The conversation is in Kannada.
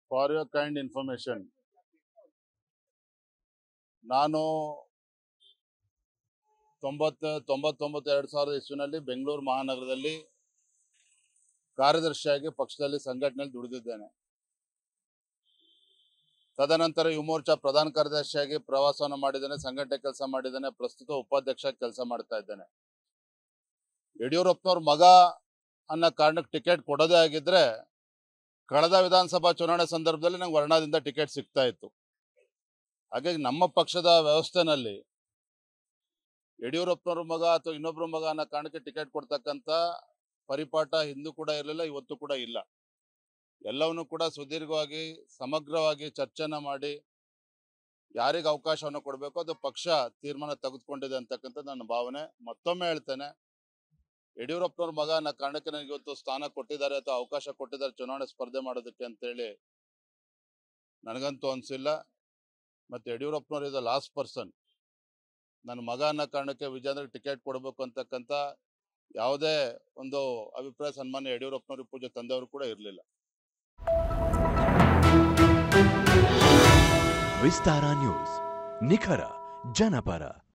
ಫಾರ್ ಯುವರ್ ಕೈಂಡ್ ಇನ್ಫಾರ್ಮೇಶನ್ ನಾನು ತೊಂಬತ್ತು ತೊಂಬತ್ತೊಂಬತ್ತು ಎರಡು ಸಾವಿರದ ಇಸ್ವಿನಲ್ಲಿ ಬೆಂಗಳೂರು ಮಹಾನಗರದಲ್ಲಿ ಕಾರ್ಯದರ್ಶಿಯಾಗಿ ಪಕ್ಷದಲ್ಲಿ ಸಂಘಟನೆಯಲ್ಲಿ ದುಡಿದಿದ್ದೇನೆ ತದನಂತರ ಯುವ ಮೋರ್ಚಾ ಪ್ರಧಾನ ಕಾರ್ಯದರ್ಶಿಯಾಗಿ ಪ್ರವಾಸವನ್ನು ಮಾಡಿದ್ದೇನೆ ಸಂಘಟನೆ ಕೆಲಸ ಮಾಡಿದ್ದೇನೆ ಪ್ರಸ್ತುತ ಉಪಾಧ್ಯಕ್ಷ ಕೆಲಸ ಮಾಡ್ತಾ ಇದ್ದೇನೆ ಯಡಿಯೂರಪ್ಪನವ್ರ ಮಗ ಅನ್ನೋ ಕಾರಣಕ್ಕೆ ಟಿಕೆಟ್ ಕೊಡೋದೇ ಆಗಿದ್ರೆ ಕಳೆದ ವಿಧಾನಸಭಾ ಚುನಾವಣೆ ಸಂದರ್ಭದಲ್ಲಿ ನಂಗೆ ವರ್ಣದಿಂದ ಟಿಕೆಟ್ ಸಿಗ್ತಾ ಇತ್ತು ಹಾಗಾಗಿ ನಮ್ಮ ಪಕ್ಷದ ವ್ಯವಸ್ಥೆನಲ್ಲಿ ಯಡಿಯೂರಪ್ಪನವ್ರ ಮಗ ಅಥವಾ ಇನ್ನೊಬ್ಬರ ಮಗ ಅನ್ನೋ ಕಾರಣಕ್ಕೆ ಟಿಕೆಟ್ ಕೊಡ್ತಕ್ಕಂಥ ಪರಿಪಾಠ ಹಿಂದೂ ಕೂಡ ಇರಲಿಲ್ಲ ಇವತ್ತು ಕೂಡ ಇಲ್ಲ ಎಲ್ಲವನ್ನೂ ಕೂಡ ಸುದೀರ್ಘವಾಗಿ ಸಮಗ್ರವಾಗಿ ಚರ್ಚೆನ ಮಾಡಿ ಯಾರಿಗೆ ಅವಕಾಶವನ್ನು ಕೊಡಬೇಕು ಅದು ಪಕ್ಷ ತೀರ್ಮಾನ ತೆಗೆದುಕೊಂಡಿದೆ ಅಂತಕ್ಕಂಥ ನನ್ನ ಭಾವನೆ ಮತ್ತೊಮ್ಮೆ ಹೇಳ್ತೇನೆ ಯಡಿಯೂರಪ್ಪನವ್ರ ಮಗ ಅನ್ನೋ ಕಾರಣಕ್ಕೆ ನನಗೆ ಇವತ್ತು ಸ್ಥಾನ ಕೊಟ್ಟಿದ್ದಾರೆ ಅಥವಾ ಅವಕಾಶ ಕೊಟ್ಟಿದ್ದಾರೆ ಚುನಾವಣೆ ಸ್ಪರ್ಧೆ ಮಾಡೋದಕ್ಕೆ ಅಂತೇಳಿ ನನಗಂತೂ ಅನಿಸಿಲ್ಲ ಮತ್ತು ಯಡಿಯೂರಪ್ಪನವ್ರು ಇಸ್ ದ ಲಾಸ್ಟ್ ಪರ್ಸನ್ ನನ್ನ ಮಗ ಅನ್ನೋ ಕಾರಣಕ್ಕೆ ವಿಜೇಂದ್ರ ಟಿಕೆಟ್ ಕೊಡಬೇಕು ಅಂತಕ್ಕಂಥ ಯಾವುದೇ ಒಂದು ಅಭಿಪ್ರಾಯ ಸನ್ಮಾನ್ಯ ಯಡಿಯೂರಪ್ಪನವ್ರ ಪೂಜೆ ತಂದೆಯವರು ಕೂಡ ಇರಲಿಲ್ಲ ವಿಸ್ತಾರ ನ್ಯೂಸ್ ನಿಖರ ಜನಪರ